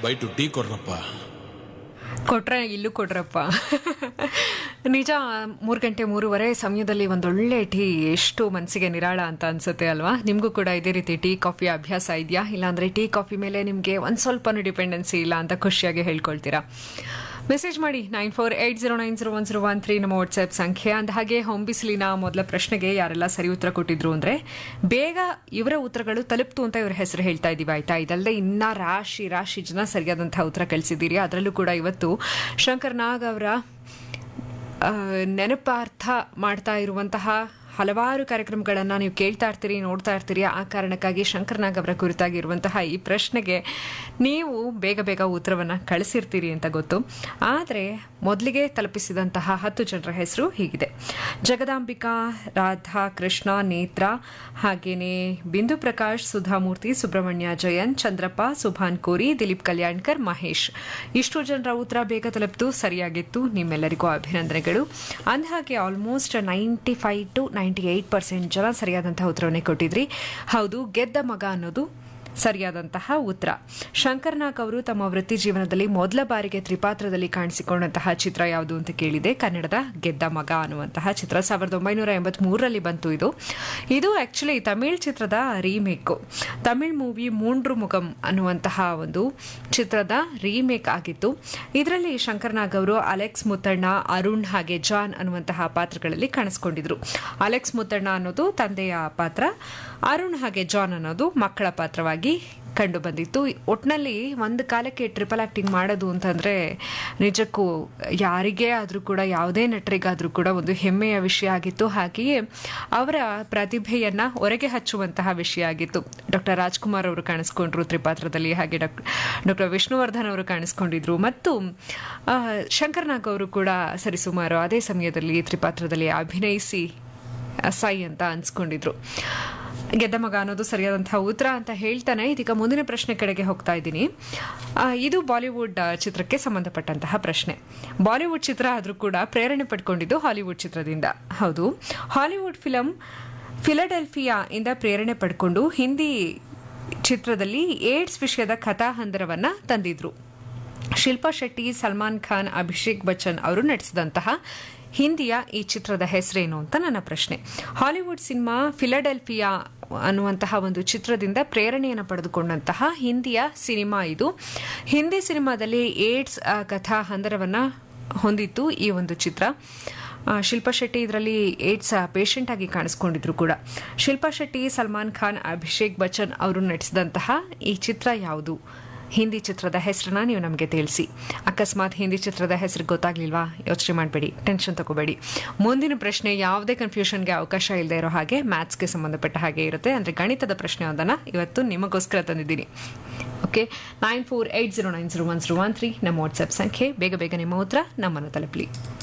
bite tea ಕೊಡ್ರಪ್ಪ ಕೊಟ್ರೆ ಇಲ್ಲೂ ಕೊಟ್ರಪ್ಪ ನಿಜ ಮೂರು ಗಂಟೆ ಮೂರುವರೆ ಸಮಯದಲ್ಲಿ ಒಂದೊಳ್ಳೆ ಟೀ ಎಷ್ಟು ಮನಸ್ಸಿಗೆ ನಿರಾಳ ಅಂತ ಅನ್ಸುತ್ತೆ ಅಲ್ವಾ ನಿಮಗೂ ಕೂಡ ಇದೇ ರೀತಿ ಟೀ ಕಾಫಿ ಅಭ್ಯಾಸ ಇದೆಯಾ ಇಲ್ಲಾಂದ್ರೆ ಟೀ ಕಾಫಿ ಮೇಲೆ ನಿಮಗೆ ಒಂದು ಸ್ವಲ್ಪನೂ ಡಿಪೆಂಡೆನ್ಸಿ ಇಲ್ಲ ಅಂತ ಖುಷಿಯಾಗಿ ಹೇಳ್ಕೊಳ್ತೀರಾ ಮೆಸೇಜ್ ಮಾಡಿ nine four eight zero nine zero one zero one three ನಮ್ಮ ವಾಟ್ಸ್ಆ್ಯಪ್ ಸಂಖ್ಯೆ ಅಂದ ಹಾಗೆ ಹೊಂಬಿಸಿಲಿನ ಮೊದಲ ಪ್ರಶ್ನೆಗೆ ಯಾರೆಲ್ಲ ಸರಿ ಉತ್ತರ ಕೊಟ್ಟಿದ್ರು ಅಂದ್ರೆ ಬೇಗ ಇವರ ಉತ್ತರಗಳು ತಲುಪ್ತು ಅಂತ ಇವ್ರ ಹೆಸರು ಹೇಳ್ತಾ ಇದೀವಿ ಆಯ್ತಾ ಇದಲ್ಲದೆ ಇನ್ನ ರಾಶಿ ರಾಶಿ ಜನ ಸರಿಯಾದಂತಹ ಉತ್ತರ ಕಳಿಸಿದ್ದೀರಿ ಅದರಲ್ಲೂ ಕೂಡ ಇವತ್ತು ಶಂಕರ್ ನಾಗ್ ಅವರ ಆ, ನೆನಪಾರ್ಥ ಮಾಡ್ತಾ ಇರುವಂತಹ ಹಲವಾರು ಕಾರ್ಯಕ್ರಮಗಳನ್ನು ನೀವು ಕೇಳ್ತಾ ಇರ್ತೀರಿ ನೋಡ್ತಾ ಇರ್ತೀರಿ ಆ ಕಾರಣಕ್ಕಾಗಿ ಶಂಕರ್ನಾಗ್ ಅವರ ಕುರಿತಾಗಿರುವಂತಹ ಈ ಪ್ರಶ್ನೆಗೆ ನೀವು ಬೇಗ ಬೇಗ ಉತ್ತರವನ್ನು ಕಳಿಸಿರ್ತೀರಿ ಅಂತ ಗೊತ್ತು ಆದರೆ ಮೊದಲಿಗೆ ತಲುಪಿಸಿದಂತಹ ಹತ್ತು ಜನರ ಹೆಸರು ಹೀಗಿದೆ ಜಗದಾಂಬಿಕಾ ರಾಧಾ ಕೃಷ್ಣ ನೇತ್ರ ಹಾಗೇನೆ ಬಿಂದು ಪ್ರಕಾಶ್ ಸುಧಾಮೂರ್ತಿ ಸುಬ್ರಹ್ಮಣ್ಯ ಜಯನ್ ಚಂದ್ರಪ್ಪ ಸುಭಾನ್ ಕೋರಿ ದಿಲೀಪ್ ಕಲ್ಯಾಣ್ಕರ್ ಮಹೇಶ್ ಇಷ್ಟು ಜನರ ಉತ್ತರ ಬೇಗ ತಲುಪ್ತು ಸರಿಯಾಗಿತ್ತು ನಿಮ್ಮೆಲ್ಲರಿಗೂ ಅಭಿನಂದನೆಗಳು ಅಂದಹಾಗೆ almost ninety five to ninety eight percent ಜನ ಸರಿಯಾದಂತಹ ಉತ್ತರವನ್ನೇ ಕೊಟ್ಟಿದ್ರಿ ಹೌದು ಗೆದ್ದ ಮಗ ಅನ್ನೋದು ಸರಿಯಾದಂತಹ ಉತ್ತರ ಶಂಕರ್ನಾಗ್ ಅವರು ತಮ್ಮ ವೃತ್ತಿ ಜೀವನದಲ್ಲಿ ಮೊದಲ ಬಾರಿಗೆ ತ್ರಿಪಾತ್ರದಲ್ಲಿ ಕಾಣಿಸಿಕೊಂಡಂತಹ ಚಿತ್ರ ಯಾವುದು ಅಂತ ಕೇಳಿದೆ ಕನ್ನಡದ ಗೆದ್ದ ಮಗ ಅನ್ನುವಂತಹ ಚಿತ್ರ ಸಾವಿರದ ಒಂಬೈನೂರ ಎಂಬತ್ ಮೂರರಲ್ಲಿ ಬಂತು ಇದು ಇದು ಆಕ್ಚುಲಿ ತಮಿಳ್ ಚಿತ್ರದ ರೀಮೇಕ್ ತಮಿಳ್ ಮೂವಿ ಮೂಂಡ್ರು ಮುಗಂ ಅನ್ನುವಂತಹ ಒಂದು ಚಿತ್ರದ ರೀಮೇಕ್ ಆಗಿತ್ತು ಇದರಲ್ಲಿ ಶಂಕರ್ನಾಗ್ ಅವರು ಅಲೆಕ್ಸ್ ಮುತ್ತಣ್ಣ ಅರುಣ್ ಹಾಗೆ ಜಾನ್ ಅನ್ನುವಂತಹ ಪಾತ್ರಗಳಲ್ಲಿ ಕಾಣಿಸ್ಕೊಂಡಿದ್ರು ಅಲೆಕ್ಸ್ ಮುತ್ತಣ್ಣ ಅನ್ನೋದು ತಂದೆಯ ಪಾತ್ರ ಅರುಣ್ ಹಾಗೆ ಜಾನ್ ಅನ್ನೋದು ಮಕ್ಕಳ ಪಾತ್ರವಾಗಿ ಕಂಡು ಬಂದಿತ್ತು ಒಟ್ನಲ್ಲಿ ಒಂದು ಕಾಲಕ್ಕೆ ಟ್ರಿಪಲ್ ಆಕ್ಟಿಂಗ್ ಮಾಡೋದು ಅಂತಂದ್ರೆ ನಿಜಕ್ಕೂ ಯಾರಿಗೇ ಆದರೂ ಕೂಡ ಯಾವುದೇ ನಟರಿಗಾದರೂ ಕೂಡ ಒಂದು ಹೆಮ್ಮೆಯ ವಿಷಯ ಆಗಿತ್ತು ಹಾಗೆಯೇ ಅವರ ಪ್ರತಿಭೆಯನ್ನ ಹೊರಗೆ ಹಚ್ಚುವಂತಹ ವಿಷಯ ಆಗಿತ್ತು ಡಾಕ್ಟರ್ ರಾಜ್ಕುಮಾರ್ ಅವರು ಕಾಣಿಸ್ಕೊಂಡ್ರು ತ್ರಿಪಾತ್ರದಲ್ಲಿ ಹಾಗೆ ಡಾಕ್ಟರ್ ವಿಷ್ಣುವರ್ಧನ್ ಅವರು ಕಾಣಿಸ್ಕೊಂಡಿದ್ರು ಮತ್ತು ಆ, ಶಂಕರ್ನಾಗ್ ಅವರು ಕೂಡ ಸರಿಸುಮಾರು ಅದೇ ಸಮಯದಲ್ಲಿ ತ್ರಿಪಾತ್ರದಲ್ಲಿ ಅಭಿನಯಿಸಿ ಸೈ ಅಂತ ಅನ್ಸ್ಕೊಂಡಿದ್ರು ಗೆದ್ದ ಮಗ ಅನ್ನೋದು ಸರಿಯಾದಂತಹ ಉತ್ತರ ಅಂತ ಹೇಳ್ತಾನೆ ಇದೀಗ ಮುಂದಿನ ಪ್ರಶ್ನೆ ಕಡೆಗೆ ಹೋಗ್ತಾ ಇದ್ದೀನಿ ಆ, ಇದು ಬಾಲಿವುಡ್ ಆ, ಚಿತ್ರಕ್ಕೆ ಸಂಬಂಧಪಟ್ಟಂತಹ ಪ್ರಶ್ನೆ ಬಾಲಿವುಡ್ ಚಿತ್ರ ಆದರೂ ಕೂಡ ಪ್ರೇರಣೆ ಪಡ್ಕೊಂಡಿದ್ದು ಹಾಲಿವುಡ್ ಚಿತ್ರದಿಂದ ಹೌದು ಹಾಲಿವುಡ್ ಫಿಲಂ ಫಿಲಡೆಲ್ಫಿಯಾ ಇಂದ ಪ್ರೇರಣೆ ಪಡ್ಕೊಂಡು ಹಿಂದಿ ಚಿತ್ರದಲ್ಲಿ ಏಡ್ಸ್ ವಿಷಯದ ಕಥಾಹಂದರವನ್ನ ತಂದಿದ್ರು ಶಿಲ್ಪಾ ಶೆಟ್ಟಿ ಸಲ್ಮಾನ್ ಖಾನ್ ಅಭಿಷೇಕ್ ಬಚ್ಚನ್ ಅವರು ನಟಿಸಿದಂತಹ ಹಿಂದಿಯ ಈ ಚಿತ್ರದ ಹೆಸರೇನು ಅಂತ ನನ್ನ ಪ್ರಶ್ನೆ ಹಾಲಿವುಡ್ ಸಿನಿಮಾ ಫಿಲಡೆಲ್ಫಿಯಾ ಅನ್ನುವಂತಹ ಒಂದು ಚಿತ್ರದಿಂದ ಪ್ರೇರಣೆಯನ್ನು ಪಡೆದುಕೊಂಡಂತಹ ಹಿಂದಿಯ ಸಿನಿಮಾ ಇದು ಹಿಂದಿ ಸಿನಿಮಾದಲ್ಲಿ ಏಡ್ಸ್ ಆ, ಕಥಾ ಹಂದರವನ್ನ ಹೊಂದಿತ್ತು ಈ ಒಂದು ಚಿತ್ರ ಆ, ಶಿಲ್ಪಾ ಶೆಟ್ಟಿ ಇದರಲ್ಲಿ ಏಡ್ಸ್ ಪೇಷಂಟ್ ಆಗಿ ಕಾಣಿಸ್ಕೊಂಡಿದ್ರು ಕೂಡ ಶಿಲ್ಪಾ ಶೆಟ್ಟಿ ಸಲ್ಮಾನ್ ಖಾನ್ ಅಭಿಷೇಕ್ ಬಚ್ಚನ್ ಅವರು ನಟಿಸಿದಂತಹ ಈ ಚಿತ್ರ ಯಾವುದು ಹಿಂದಿ ಚಿತ್ರದ ಹೆಸರನ್ನ ನೀವು ನಮಗೆ ತಿಳಿಸಿ ಅಕಸ್ಮಾತ್ ಹಿಂದಿ ಚಿತ್ರದ ಹೆಸರು ಗೊತ್ತಾಗ್ಲಿಲ್ವಾ ಯೋಚನೆ ಮಾಡಬೇಡಿ ಟೆನ್ಷನ್ ತಗೋಬೇಡಿ ಮುಂದಿನ ಪ್ರಶ್ನೆ ಯಾವುದೇ ಕನ್ಫ್ಯೂಷನ್ಗೆ ಅವಕಾಶ ಇಲ್ಲದೆ ಇರೋ ಹಾಗೆ ಮ್ಯಾಥ್ಸ್ಗೆ ಸಂಬಂಧಪಟ್ಟ ಹಾಗೆ ಇರುತ್ತೆ ಅಂದರೆ ಗಣಿತದ ಪ್ರಶ್ನೆ ಒಂದನ್ನು ಇವತ್ತು ನಿಮಗೋಸ್ಕರ ತಂದಿದ್ದೀನಿ okay nine four eight zero nine zero one zero one three ನಮ್ಮ ವಾಟ್ಸ್ಆ್ಯಪ್ ಸಂಖ್ಯೆ ಬೇಗ ಬೇಗ ನಿಮ್ಮ ಉತ್ತರ ನಮ್ಮನ್ನು ತಲುಪಲಿ